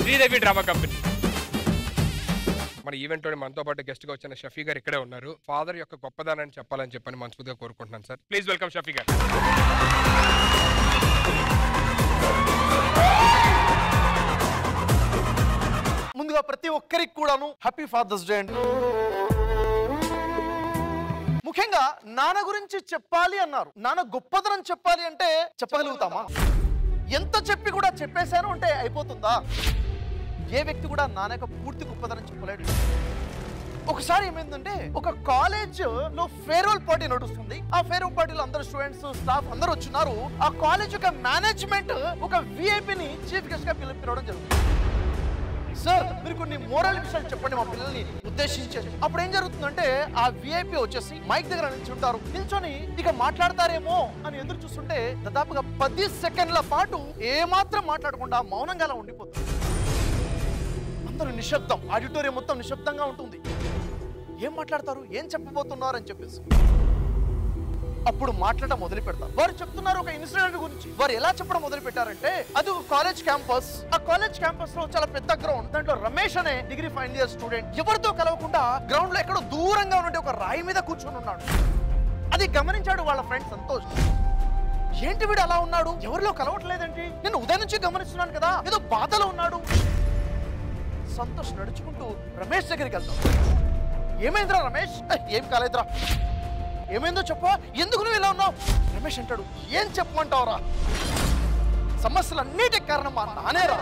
Sridevi drama company మన event లో మనతో పాటు గెస్ట్ గా వచ్చిన షఫీ గారు ఇక్కడే ఉన్నారు ఫాదర్ యొక్క గొప్పదానాన్ని చెప్పాలని చెప్పని మనస్ఫూర్తిగా కోరుకుంటున్నాను సార్ ప్లీజ్ వెల్కమ్ షఫీ గారు ముందుగా ప్రతి ఒక్కరికి కూడాను హ్యాపీ ఫాదర్స్ డే అండి ముఖ్యంగా నాన్న గురించి చెప్పాలి అన్నారు నాన్న గొప్పదనం చెప్పాలి అంటే చెప్పగలుగుతామా ఎంత చెప్పి కూడా చెప్పేశాను అంటే అయిపోతుందా ఏ వ్యక్తి కూడా నాన్న యొక్క పూర్తి గొప్పదనం చెప్పలేడు ఒకసారి ఏమైందంటే ఒక కాలేజ్ లో ఫేర్వెల్ పార్టీ నడుస్తుంది ఆ ఫేర్వెల్ పార్టీలో అందరు స్టూడెంట్స్ స్టాఫ్ అందరూ వచ్చినారు ఆ కాలేజ్ యొక్క మేనేజ్మెంట్ ఒక విఐపిని చీఫ్ గెస్ట్ గా పిలిపిరవడం జరుగుతుంది సార్ మీరు కొన్ని మోరల్ విషయాలు చెప్పండి మా పిల్లల్ని ఉద్దేశించి అప్పుడు ఏం జరుగుతుందంటే ఆ విఐపి వచ్చేసి మైక్ దగ్గర నిల్చుంటారు నిల్చొని ఇక మాట్లాడతారేమో అని ఎదురు చూస్తుంటే దాదాపుగా పది సెకండ్ల పాటు ఏమాత్రం మాట్లాడకుండా మౌనంగా అలా ఉండిపోతుంది అందరూ నిశ్శబ్దం ఆడిటోరియం మొత్తం నిశ్శబ్దంగా ఉంటుంది ఏం మాట్లాడతారు ఏం చెప్పబోతున్నారు అని చెప్పేసి అప్పుడు మాట్లాడడం మొదలు పెడతారు వారు చెప్తున్నారు ఒక ఇన్సిడెంట్ గురించి వారు ఎలా చెప్పడం మొదలు పెట్టారంటే అది ఒక కాలేజ్ క్యాంపస్ ఆ కాలేజ్ క్యాంపస్ లో చాలా పెద్ద గ్రౌండ్ దాంట్లో రమేష్ అనే డిగ్రీ ఫైనల్ ఇయర్ స్టూడెంట్ ఎవరితో కలవకుండా గ్రౌండ్ లో ఎక్కడో దూరంగా ఉండే ఒక రాయి మీద కూర్చొని ఉన్నాడు అది గమనించాడు వాళ్ళ ఫ్రెండ్ సంతోష్ ఏంటి వీడు అలా ఉన్నాడు ఎవరిలో కలవట్లేదేంటి నేను ఉదయం నుంచి గమనిస్తున్నాను కదా ఏదో బాధలో ఉన్నాడు సంతోష్ నడుచుకుంటూ రమేష్ దగ్గరికి వెళ్తాం ఏమైందిరా రమేష్ "ఏ, ఏం కాలేదురా ఏమైందో చెప్పు ఎందుకు నువ్వు ఇలా ఉన్నావు రమేష్ అంటాడు ఏం చెప్పమంటావురా సమస్యలన్నిటికి కారణం మా నానేరా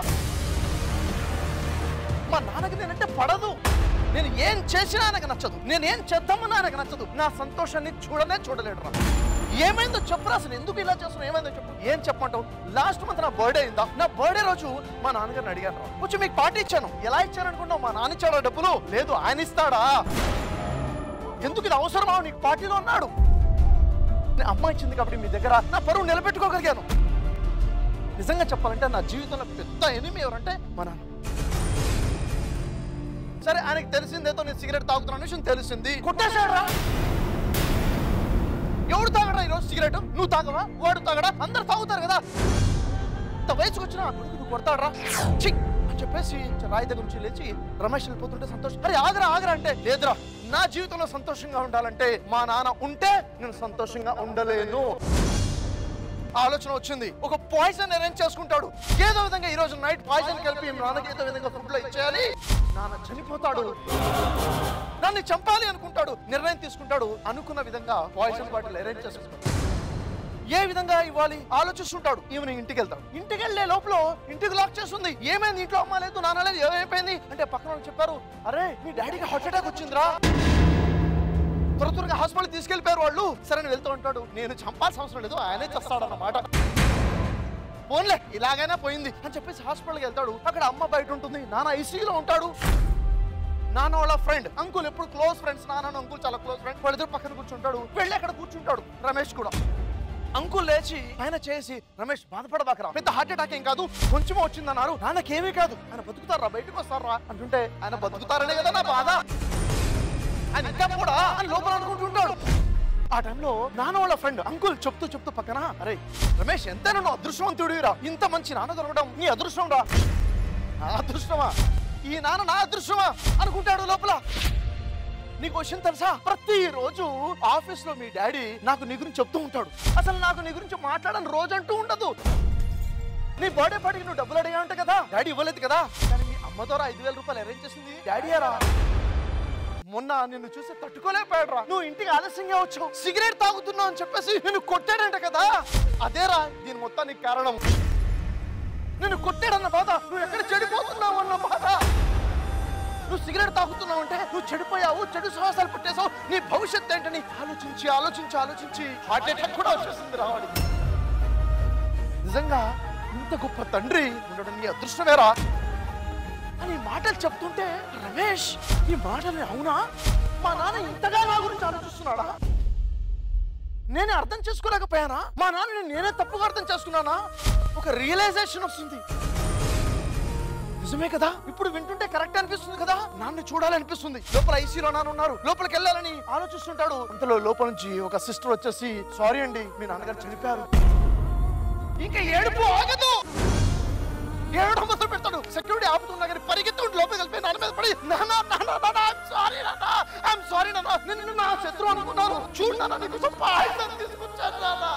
మా నాన్నకి నేనంటే పడదు నేను ఏం చేసినా ఆయనకు నచ్చదు నేను ఏం చేద్దామన్నా ఆయనకు నచ్చదు నా సంతోషాన్ని చూడనే చూడలేడురా ఏమైందో చెప్పురా అసలు ఎందుకు ఇలా చేస్తున్నావు ఏమైందో చెప్పు ఏం చెప్పమంటావు లాస్ట్ మంత్ నా బర్త్డే అయిందా నా బర్త్డే రోజు మా నాన్నగారిని అడిగాను రా. కొంచెం మీకు పార్టీ ఇచ్చాను ఎలా ఇచ్చాను అనుకుంటావు మా నాన్న ఇచ్చాడా డబ్బులు లేదు ఆయన ఇస్తాడా ఎందుకు ఇది అవసరమా నీకు పార్టీలో ఉన్నాడు నేను అమ్మ ఇచ్చింది కాబట్టి మీ దగ్గర నా పరువు నిలబెట్టుకోగలిగాను నిజంగా చెప్పాలంటే నా జీవితంలో పెద్ద ఎనిమి ఎవరంటే మా నాన్న సరే ఆయనకి తెలిసిందేదో నేను సిగరెట్ తాగుతున్నా విషయం తెలిసింది కొట్టేశాడు రా ఎవడు తాగడా ఈరోజు సిగరెట్ నువ్వు తాగవా వాడు తాగడా అందరు తాగుతారు కదా ఇంత వయసుకు వచ్చిన కొడుకు నువ్వు కొడతాడరా ఛీ! అని చెప్పేసి రాయి దగ్గర నుంచి లేచి రమేష్ వెళ్ళిపోతుంటే సంతోషం అరే ఆగరా ఆగరా అంటే లేదురా నా జీవితంలో సంతోషంగా ఉండాలంటే మా నాన్న ఉంటే నేను సంతోషంగా ఉండలేను ఆలోచన వచ్చింది ఒక పాయిజన్ అరేంజ్ చేసుకుంటాడు ఏదో విధంగా ఈ రోజు నైట్ పాయిజన్ కలిపి మీ నాన్నకి ఏదో విధంగా ఫుడ్ లో ఇచ్చేయాలి నాన్న చనిపోతాడు నన్ను చంపాలి అనుకుంటాడు నిర్ణయం తీసుకుంటాడు అనుకున్న విధంగా పాయిజన్ బాటిల్ అరేంజ్ చేసుకుంటాడు ఏ విధంగా ఇవ్వాలి ఆలోచిస్తుంటాడు ఈవినింగ్ ఇంటికి వెళ్తాడు ఇంటికి వెళ్ళే లోపల ఇంటికి లాక్ చేస్తుంది ఏమైంది ఇంట్లో అమ్మ లేదు నాన్న లేదు ఏమైపోయింది అంటే పక్కన వాళ్ళు చెప్పారు అరే మీ డాడీకి హార్ట్ అటాక్ వచ్చిందిరా త్వర త్వరగా హాస్పిటల్ తీసుకెళ్లిపోయారు వాళ్ళు సరే నేను వెళ్తూ ఉంటాడు నేను చంపాల్సిన అవసరం లేదు ఆయనే చేస్తాడన్నమాట పోన్లే ఇలాగైనా పోయింది అని చెప్పేసి హాస్పిటల్కి వెళ్తాడు అక్కడ అమ్మ బయట ఉంటుంది నాన్న ఐసీయూలో ఉంటాడు నాన్న వాళ్ళ ఫ్రెండ్ అంకుల్ ఎప్పుడు క్లోజ్ ఫ్రెండ్స్ నాన్న అంకుల్ చాలా క్లోజ్ ఫ్రెండ్ వాళ్ళిద్దరు పక్కన కూర్చుంటాడు వెళ్ళి అక్కడ కూర్చుంటాడు రమేష్ కూడా అంకుల్ లేచి ఆయన చేసి రమేష్ బాధపడబాకరా పెద్ద హార్ట్ అటాక్ ఏం కాదు కొంచెం వచ్చిందన్నారు నాన్నకేమీ కాదు ఆయన బతుకుతారా బయటకు వస్తారా అంటుంటే ఆయన బతుకుతారనే కదా నా బాధ ఆయన ఇంకా కూడా అని లోపల అనుకుంటుంటాడు ఆ టైంలో నాన్న వాళ్ళ ఫ్రెండ్ అంకుల్ చెప్తూ చెప్తూ పక్కన అరే రమేష్ ఎంతైనా నువ్వు అదృష్టవంతుడిరా ఇంత మంచి నాన్న దొరకడం నీ అదృష్టం రా నా అదృష్టమా ఈ నాన్న నా అదృష్టమా అనుకుంటాడు లోపల నీకు విషయం తెలుసా ప్రతిరోజు ఆఫీస్ లో మీ డాడీ నాకు నీ గురించి చెప్తూ ఉంటాడు అసలు నాకు నీ గురించి మాట్లాడని రోజు అంటూ ఉండదు నీ బర్త్డే పార్టీకి నువ్వు డబ్బులు అడిగా ఉంటా కదా డాడీ ఇవ్వలేదు కదా కానీ మీ అమ్మ ద్వారా ఐదు వేల రూపాయలు అరేంజ్ చేసింది డాడీ రా మొన్న నిన్ను చూసి తట్టుకోలేకపోయాడు రా నువ్వు ఇంటికి ఆలస్యంగా వచ్చావు సిగరెట్ తాగుతున్నావు అని చెప్పేసి నిన్ను కొట్టాడంట కదా అదేరా దీని మొత్తానికి కారణం నిన్ను కొట్టాడన్న బాధ నువ్వు ఎక్కడ చెడిపోతున్నావు అన్న బాధ నువ్వు సిగరెట్ తాగుతున్నావు అంటే నువ్వు చెడిపోయావు చెడు శ్వాసాలు పుట్టేసావు నీ భవిష్యత్తు ఏంటని ఆలోచించి ఆలోచించి ఆలోచించి హార్ట్ అటాక్ కూడా వచ్చేసింది రావాలి నిజంగా ఇంత గొప్ప తండ్రి ఉండడం నీ అదృష్టమేరా అని ఈ మాటలు చెప్తుంటే రమేష్ ఈ మాటలు అవునా మా నాన్న ఇంతగా నా గురించి ఆలోచిస్తున్నాడా నేనే అర్థం చేసుకోలేకపోయానా మా నాన్న నేనే తప్పుగా అర్థం చేసుకున్నానా ఒక రియలైజేషన్ వస్తుంది నిజమే కదా ఇప్పుడు వింటుంటే కరెక్ట్ అనిపిస్తుంది కదా నాన్న చూడాలనిపిస్తుంది లోపల ఐసీలో నాన్న ఉన్నారు లోపలికి వెళ్ళాలని ఆలోచిస్తుంటాడు అంతలో లోపల నుంచి ఒక సిస్టర్ వచ్చేసి సారీ అండి మీ నాన్నగారు చనిపోయారు ఇంకా ఏడుపు ఆగదు ఏడవ మొదలు పెడతాడు సెక్యూరిటీ ఆపుతున్నా కానీ పరిగెత్తుండి లోపలికి వెళ్ళిపోయి నాన్న మీద పడి నాన్న నాన్న నాన్న ఐఎమ్ సారీ నాన్న ఐఎమ్ సారీ నాన్న నేను నా శత్రువు అనుకున్నాను చూడు నాన్న నీకు కొంచెం పాయసం తీసుకొచ్చాను నాన్న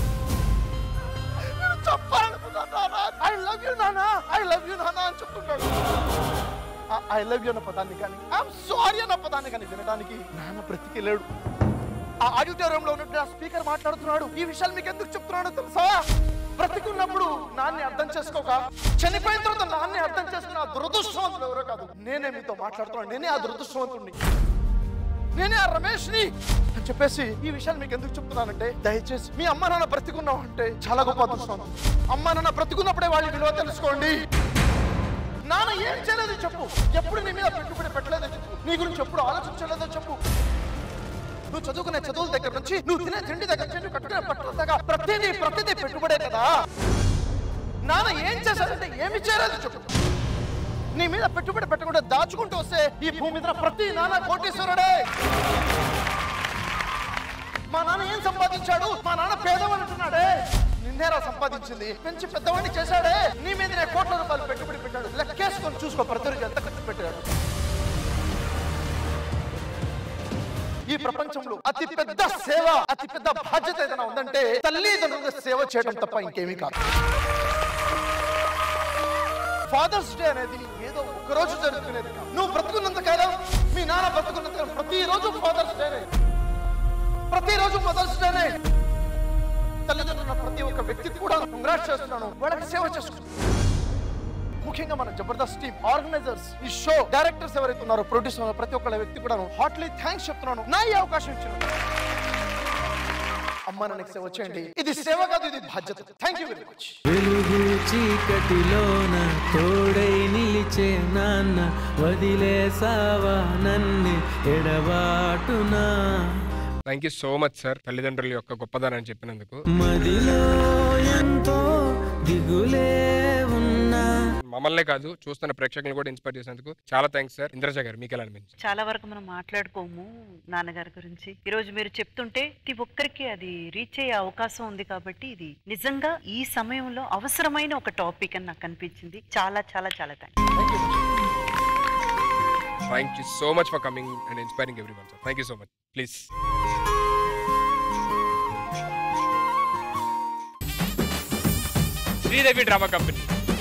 నేను చెప్పాలనుకున్నాను నాన్న ఐ లవ్ యూ నాన్న ఐ లవ్ యూ నాన్న అని చెప్తున్నాడు ఐ లవ్ యూ అన్న పదాన్ని కానీ ఐఎమ్ సారీ అన్న పదాన్ని కానీ వినడానికి నాన్న బ్రతికెళ్ళాడు ఆ ఆడిటోరియం లో ఉన్నట్టు ఆ స్పీకర్ మాట్లాడుతున్నాడు ఈ విషయాలు మీకు ఎందుకు చెప్తున్నాడో తెలుసా బ్రతికున్నప్పుడు నాన్ని అర్థం చేసుకోక చనిపోయిన తర్వాత నాన్ని అర్థం చేసుకున్న ఆ దురదృష్టవంతుడు ఎవరో కాదు నేనే మీతో మాట్లాడుతున్నాను నేనే ఆ దురదృష్టవంతుడిని నేనే ఆ రమేష్ ని అని చెప్పేసి ఈ విషయాలు మీకు ఎందుకు చెప్తున్నానంటే దయచేసి మీ అమ్మ నాన్న బ్రతికున్నావు అంటే చాలా గొప్ప అదృష్టం అమ్మ నాన్న బ్రతికున్నప్పుడే వాళ్ళ విలువ తెలుసుకోండి నాన్న ఏం చేయలేదో చెప్పు ఎప్పుడు నీ మీద పెట్టుబడి పెట్టలేదో చెప్పు నీ గురించి ఎప్పుడు ఆలోచించలేదో చెప్పు నువ్వు చదువుకునే చదువుల దగ్గర నుంచి నువ్వు తినే తిండి దగ్గర నుంచి నువ్వు కట్టుకునే బట్టల దగ్గర ప్రతిదీ ప్రతిదీ పెట్టుబడే కదా నాన్న ఏం చేశాడంటే ఏమి చేయలేదు చెప్పు నీ మీద పెట్టుబడి పెట్టకుండా దాచుకుంటూ వస్తే ఈ భూమి మీద ప్రతి నాన్న కోటేశ్వరుడే మా నాన్న ఏం సంపాదించాడు మా నాన్న పేదవాడు అంటున్నాడే నిన్నేరా సంపాదించింది పెంచి పెద్దవాడిని చేశాడే నీ మీదనే కోట్ల రూపాయలు పెట్టుబడి పెట్టాడు లెక్కేసుకొని చూసుకో ప్రతి రోజు ఎంత ఖర్చు పెట్టాడు ఈ ప్రపంచంలో అతి పెద్ద సేవ అతి పెద్ద బాధ్యత ఏదైనా ఉందంటే తల్లిదండ్రులకు సేవ చేయడం తప్ప ఇంకేమీ కాదు ఫాదర్స్ డే అనేది ఏదో ఒక రోజు జరుగుతున్నది కాదు. నువ్వు బ్రతుకున్నంత కాలం మీ నాన్న బ్రతుకున్నంత కాలం ప్రతిరోజు ఫాదర్స్ డేనే ప్రతిరోజు మదర్స్ డేనే తల్లిదండ్రుల ప్రతి ఒక్క వ్యక్తికి కూడా కంగ్రాట్స్ చేస్తున్నాను వాళ్ళకి సేవ చేసుకుంటున్నాను ముఖ్యంగా మన జబర్దస్త్ టీమ్ ఆర్గనైజర్స్ ఈ షో డైరెక్టర్స్ ఎవరైతే ఉన్నారో ప్రొడ్యూసర్ ప్రతి ఒక్క వ్యక్తి కూడా హార్ట్లీ థ్యాంక్స్ చెప్తున్నాను నా ఈ అవకాశం ఇచ్చిన అమ్మ నాన్నకి సేవ చేయండి ఇది సేవ కాదు ఇది బాధ్యత థ్యాంక్ యూ వెరీ మచ్ వెలుగు చీకటిలోన తోడై నిలిచే నాన్న వదిలేసావా నన్ను ఎడబాటునా thank you so much sir తల్లిదండ్రుల యొక్క గొప్పదనాన్ని చెప్పినందుకు మదిలో ఎంతో దిగులే ఉన్నా మమ్మల్నే కాదు చూస్తున్న ప్రేక్షకులు కూడా ఇన్స్పైర్ చేసినందుకు చాలా థ్యాంక్స్ సార్ ఇంద్రజ గారు మీకు ఎలా అనిపించింది చాలా వరకు మనం మాట్లాడుకోము నాన్నగారి గురించి ఈ రోజు మీరు చెప్తుంటే ప్రతి ఒక్కరికి అది రీచ్ అయ్యే అవకాశం ఉంది కాబట్టి ఇది నిజంగా ఈ సమయంలో అవసరమైన ఒక టాపిక్ అని నాకు అనిపించింది చాలా చాలా చాలా thanks thank you so much for coming and inspiring everyone sir thank you so much please Sridevi drama company